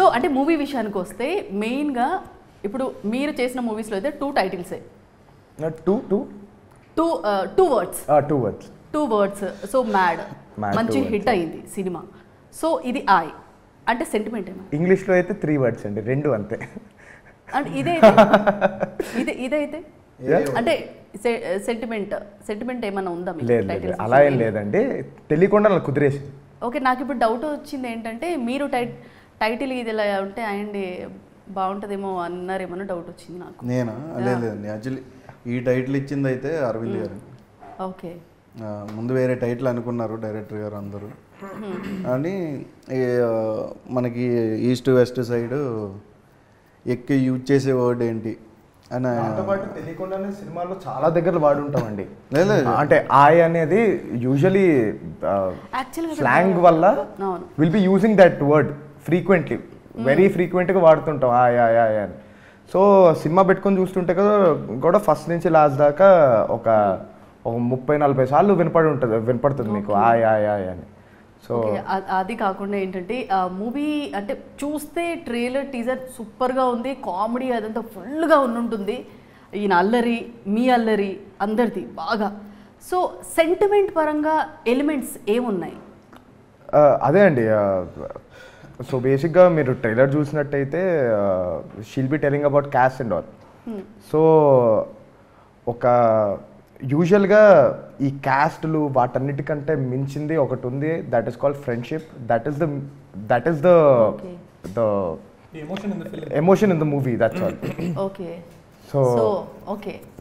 అంటే మూవీ విషయానికి వస్తే మెయిన్గా ఇప్పుడు మీరు చేసిన మూవీస్లో అయితే టూ టైటిల్సే two two two two words two words two words so mad Mad, మంచి two హిట్ అయింది సినిమా సో ఇది ఐ అంటే సెంటిమెంట్ ఏమో ఇంగ్లీష్లో అయితే త్రీ వర్డ్స్ అండి రెండు అంతే అంటే ఇదే ఇదే ఇదైతే అంటే సెంటిమెంట్ సెంటిమెంట్ ఏమైనా ఉందా మీకు లేదు లేదు titles అలా ఏం విషయంలో? లేదండి తెలియకుండా నాకు కుదిరేసి ఓకే నాకు ఇప్పుడు డౌట్ వచ్చింది ఏంటంటే మీరు టై టైటిల్ ఇది ఇలా ఉంటే అయ్యండి బాగుంటుందేమో అన్నారేమో డౌట్ వచ్చింది నాకు నేనా లేదు లేదండి యాక్చువల్లీ ఈ టైటిల్ ఇచ్చింది అయితే అరవింద్ గారు ఓకే ఆ, ముందు వేరే టైటిల్ అనుకున్నారు డైరెక్టర్ గారు అందరూ అని ఈ, ఆ, మనకి ఈస్ట్ వెస్ట్ సైడ్ ఎక్కువ యూజ్ చేసే వర్డ్ ఏంటి అని పాటు తెలియకుండానే సినిమాలో చాలా దగ్గర వాడుంటామండి లేదు, లేదు. అంటే ఆయ్ అనేది యూజువలీ Actually, స్లాంగ్ వల్ల అవును will be using that word frequently very ఫ్రీక్వెంట్గా వాడుతుంటాం ఆయ్ ఆయ్ ఆయ్ అని సో సినిమా పెట్టుకొని చూస్తుంటే కదా కూడా ఫస్ట్ నుంచి లాస్ట్ దాకా ఒక ఒక ముప్పై నలభై సార్లు వినపడి ఉంటుంది వినపడుతుంది మీకు ఆయ్ ఆయ్ ఆయ్ అని సో ఓకే అ- అది కాకుండా ఏంటంటే ఆ మూవీ అంటే చూస్తే ట్రైలర్ టీజర్ సూపర్గా ఉంది కామెడీ అదంతా ఫుల్గా ఉంటుంది ఈయన అల్లరి మీ అల్లరి అందరిది బాగా సో సెంటిమెంట్ పరంగా ఎలిమెంట్స్ ఏమున్నాయి ఆ, అదే అండి సో బేసిక్గా మీరు ట్రైలర్ చూసినట్టయితే she'll be telling about cast and all so ఒక యూజువల్గా ఈ క్యాస్ట్లు వాటన్నిటికంటే మించింది ఒకటి ఉంది that is called friendship that is the that is the Okay. The The emotion in the film. Emotion in the movie that's all okay so so okay